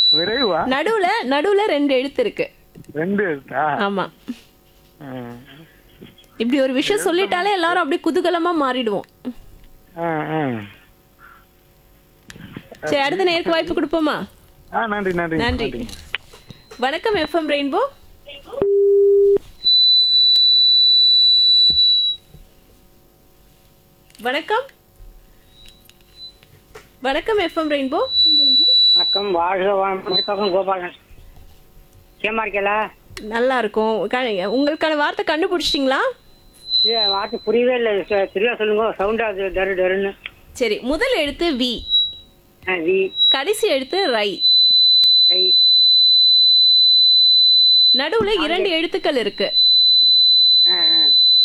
விரைவா நடுவுல நடுவுல ரெண்டு எழுத்து இருக்கு ரெண்டு இருக்கா ஆமா ம். இப்படி ஒரு விஷயம் சொல்லிட்டாலே எல்லாரும் அப்படியே குதூகலமா மாறிடுவோம் ஆ, ஆ. சரி அடுத்த நேருக்கு வாய்ப்பு கொடுப்போமா ஆ நன்றி நன்றி நன்றி வணக்கம் எஃப்எம் ரெயின்போ வணக்கம் வணக்கம் எஃப்எம் ரெயின்போ வணக்கம் வாழ்க வணக்கம் கோபாலன் சேமா இருக்கல நல்லா இருக்கும் க- உங்களுக்கான வார்த்தை கண்டுபிடிச்சிட்டிங்களா இல்ல வார்த்தை புரியவே இல்லை சரியா சொல்லுங்க சவுண்டா அது டரு டருன்னு சரி முதல் எழுத்து வி ஆ, வி கடைசி எழுத்து ரை ஐ நடுவுல இரண்டு எழுத்துக்கள் இருக்கு ஆ, ஆ.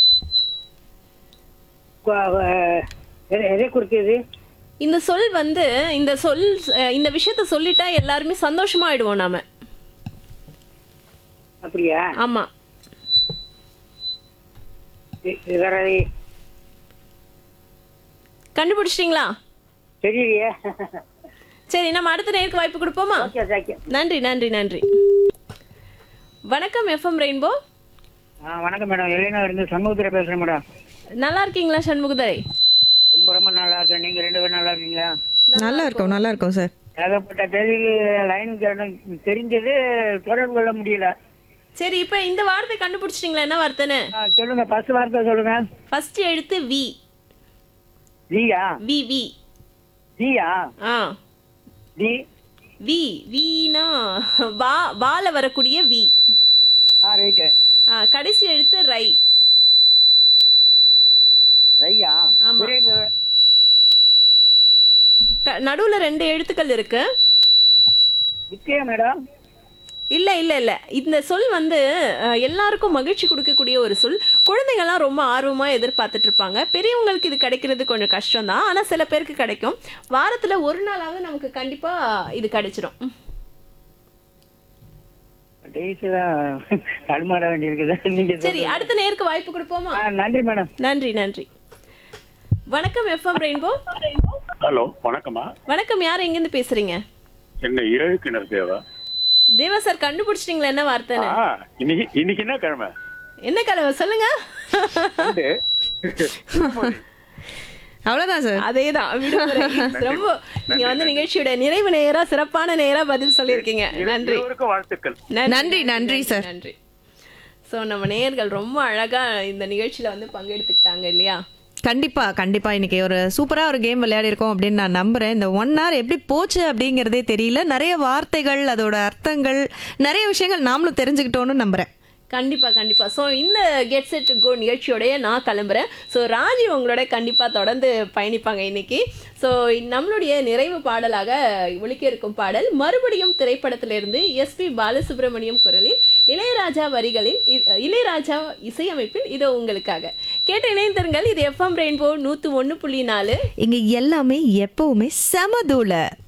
கு- அஹ், எதை- எதை குறிக்குது இந்த சொல் வந்து இந்த சொல் அஹ், இந்த விஷயத்த சொல்லிட்டா எல்லாருமே சந்தோஷமா ஆயிடுவோம் நாம அப்படியா ஆமா இ- இது வேற கண்டுபிடிச்சிட்டீங்களா தெரியலையே சரி நம்ம அடுத்த நேருக்கு வாய்ப்பு கொடுப்போமா ஓகே ஓகே நன்றி நன்றி நன்றி வணக்கம் எஃப்எம் ரெயின்போ ஆ வணக்கம் மேடம் எலினா இருந்து சண்முகத்துல பேசுறேன் மேடம் நல்லா இருக்கீங்களா சண்முகதரை ரொம்ப ரொம்ப நல்லா இருக்கேன் நீங்க ரெண்டு பேரும் நல்லா இருக்கீங்களா நல்லா இருக்கும் நல்லா இருக்கும் சார் ஏகப்பட்ட கேள்வி லைன் தெரிஞ்சது தொடர்பு கொள்ள முடியல சரி இப்ப இந்த வார்த்தை கண்டுபிடிச்சிட்டீங்களா என்ன வார்த்தைன்னு ஆ, சொல்லுங்க ஃபர்ஸ்ட் வார்த்தை சொல்லுங்க ஃபர்ஸ்ட் எழுத்து வி ஜியா வி வி ஜியா ஆ ஜி வி வீனா வா வால வரக்கூடிய வி ஆ ரைட்டு ஆ, கடைசி எழுத்து ரை ரையா ஆமா. விரைவு க- நடுவுல ரெண்டு எழுத்துக்கள் இருக்கு வித்தியா மேடம் இல்ல இல்ல இல்ல இந்த சொல் வந்து அஹ், எல்லாருக்கும் மகிழ்ச்சி கொடுக்கக்கூடிய ஒரு சொல் குழந்தைங்கள்லாம் ரொம்ப ஆர்வமா எதிர்பார்த்துட்டு இருப்பாங்க பெரியவங்களுக்கு இது கிடைக்கிறது கொஞ்சம் கஷ்டம் தான் ஆனா சில பேருக்கு கிடைக்கும் வாரத்துல ஒரு நாளாவது நமக்கு கண்டிப்பா இது கிடைச்சிரும் டேஸ் தான் தடுமாற வேண்டியிருக்குது நீங்க சரி அடுத்த நேருக்கு வாய்ப்பு கொடுப்போமா ஆ, நன்றி மேடம் நன்றி நன்றி வணக்கம் எஃப்எம் ரெயின்போ ஹலோ வணக்கம்மா வணக்கம் யார் எங்கேருந்து பேசுறீங்க என்ன ஏழு கிணறு தேவா தேவா சார் கண்டுபிடிச்சிட்டீங்களா என்ன வார்த்தைன்னு ஆ இன்னைக்கு இன்னைக்கு என்ன கிழமை என்ன கிழமை சொல்லுங்க சண்டே. அவ்வளவுதான் சார் அதேதான் விடுமுறை ரொம்ப நீங்க வந்து நிகழ்ச்சியோட நிறைவு நேரா சிறப்பான நேரா பதில் சொல்லியிருக்கீங்க நன்றி இருவருக்கும் வாழ்த்துக்கள் நன்றி, நன்றி, சார். நன்றி சோ நம்ம நேயர்கள் ரொம்ப அழகா இந்த நிகழ்ச்சியில வந்து பங்கெடுத்துக்கிட்டாங்க இல்லையா கண்டிப்பா கண்டிப்பா இன்னைக்கு ஒரு சூப்பரா ஒரு கேம் விளையாடி இருக்கோம் அப்படின்னு நான் நம்புறேன் இந்த ஒன் ஹவர் எப்படி போச்சு அப்படிங்கறதே தெரியல நிறைய வார்த்தைகள் அதோட அர்த்தங்கள் நிறைய விஷயங்கள் நாமளும் தெரிஞ்சுக்கிட்டோம்னு நம்புறேன் கண்டிப்பா கண்டிப்பா சோ இந்த கெட் செட் கோ நிகழ்ச்சியோடய நான் கிளம்புறேன் சோ ராஜி உங்களோட கண்டிப்பா தொடர்ந்து பயணிப்பாங்க இன்னைக்கு சோ நம்மளுடைய நிறைவு பாடலாக ஒலிக்க இருக்கும் பாடல் மறுபடியும் திரைப்படத்திலிருந்து எஸ்பி பாலசுப்ரமணியம் குரலில் இளையராஜா வரிகளில் இ- இளையராஜா இசையமைப்பில் இதோ உங்களுக்காக கேட்ட இணைந்திருங்கள் இது எஃப்எம் ரெயின்போ நூத்து ஒன்று புள்ளி நாலு இங்க எல்லாமே எப்பவுமே சமதூள